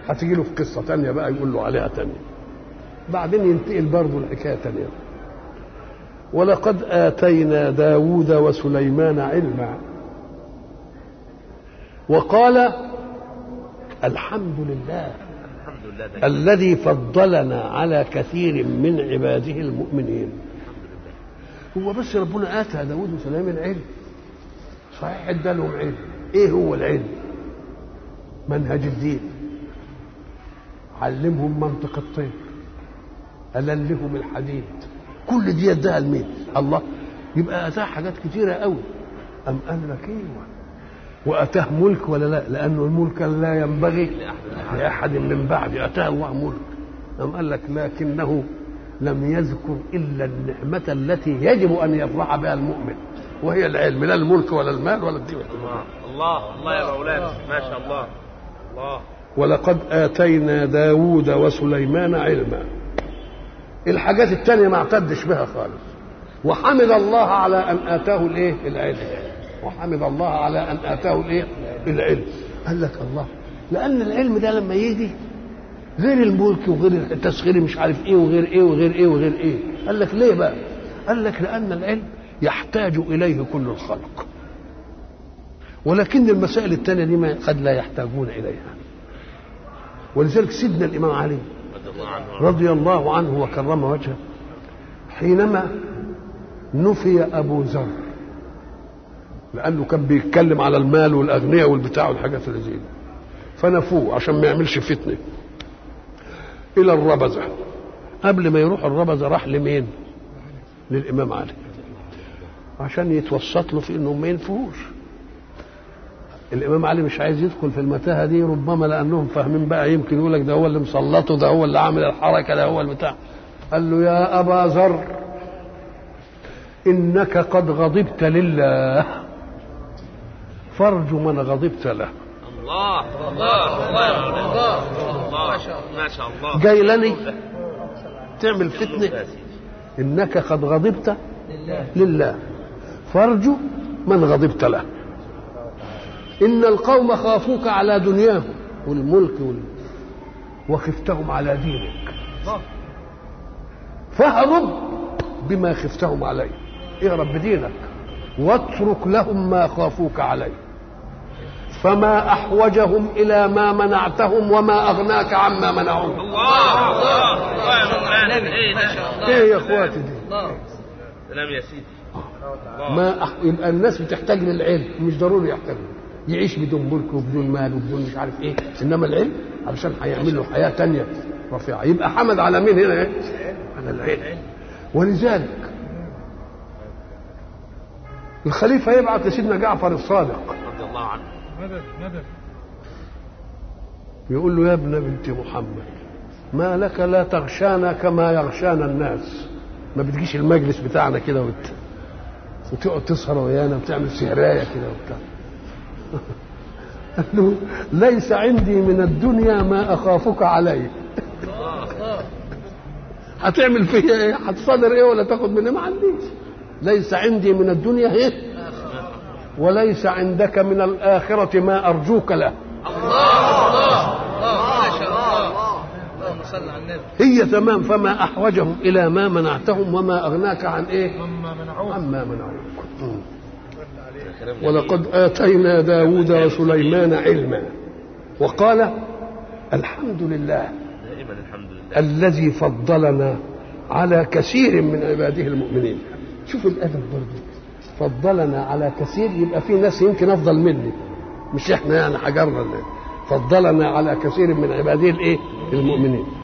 هتيجي له في قصه تانية بقى يقول له عليها تانية بعدين ينتقل برضه الحكايه تانية ولقد آتينا داود وسليمان علما وقال الحمد لله الحمد لله ده الذي فضلنا على كثير من عباده المؤمنين هو بس ربنا آتى داود وسليمان علم صحيح ادى لهم علم ايه هو العلم منهج الدين علمهم منطق الطير أللهم الحديد كل دي اداها لمين الله يبقى اتاه حاجات كتيره قوي ام قال لك ايوه واتاه ملك ولا لا لانه الملك لا ينبغي لاحد من بعد اتاه الله ملك ام قال لك لكنه لم يذكر الا النعمه التي يجب ان يفرح بها المؤمن وهي العلم لا الملك ولا المال ولا الدين الله الله الله يا مولانا ما شاء الله الله ولقد آتينا داود وسليمان علما الحاجات التانية ما اعتدش بها خالص وحمد الله على أن آتاه الإيه العلم وحمد الله على أن آتاه الإيه العلم قال لك الله لأن العلم ده لما يجي غير الملك وغير التسخير مش عارف ايه وغير ايه وغير ايه وغير ايه قال لك ليه بقى قال لك لأن العلم يحتاج إليه كل الخلق ولكن المسائل التانية دي ما قد لا يحتاجون إليها ولذلك سيدنا الإمام علي رضي الله عنه رضي الله عنه وكرم وجهه حينما نفي أبو ذر لأنه كان بيتكلم على المال والأغنياء والبتاع والحاجات اللي زي دي فنفوه عشان ما يعملش فتنة إلى الربزة قبل ما يروح الربزة راح لمين؟ للإمام علي عشان يتوسط له في إنهم ما ينفوش الامام علي مش عايز يدخل في المتاهه دي ربما لانهم فاهمين بقى يمكن يقول لك ده هو اللي مسلطه ده هو اللي عامل الحركه ده هو البتاع قال له يا ابا ذر انك قد غضبت لله فارجو من غضبت له الله الله الله الله الله ما شاء الله جاي لني تعمل فتنه انك قد غضبت لله فارجو من غضبت له إن القوم خافوك على دنياهم والملك وال... وخفتهم على دينك فاهرب بما خفتهم عليه اهرب بدينك واترك لهم ما خافوك عليه فما أحوجهم إلى ما منعتهم وما أغناك عما منعوك الله الله الله يا مولانا ايه ده إيه يا إخواتي دي سلام يا سيدي ما أح... يبقى الناس بتحتاج للعلم مش ضروري يحتاج يعيش بدون ملك وبدون مال وبدون مش عارف ايه انما العلم علشان هيعمل له حياه تانية رفيعه يبقى حمد على مين هنا ايه؟ على العلم ولذلك الخليفه يبعث لسيدنا جعفر الصادق رضي الله عنه مدد مدد يقول له يا ابن بنت محمد ما لك لا تغشانا كما يغشانا الناس ما بتجيش المجلس بتاعنا كده وت... وتقعد تسهر ويانا وتعمل سهرايه كده وبتاع قال له ليس عندي من الدنيا ما اخافك عليه هتعمل فيا ايه هتصدر ايه ولا تاخد مني ما عنديش ليس عندي من الدنيا ايه وليس عندك من الآخرة ما أرجوك له اللهم صل على النبي هي تمام فما أحوجهم إلى ما منعتهم وما أغناك عن إيه اما منعوه عما منعوك مم. ولقد آتينا داود وسليمان علما وقال الحمد لله دائما الحمد لله الذي فضلنا على كثير من عباده المؤمنين شوف الادب برضه فضلنا على كثير يبقى في ناس يمكن افضل مني مش احنا يعني حجرنا فضلنا على كثير من عباده الايه المؤمنين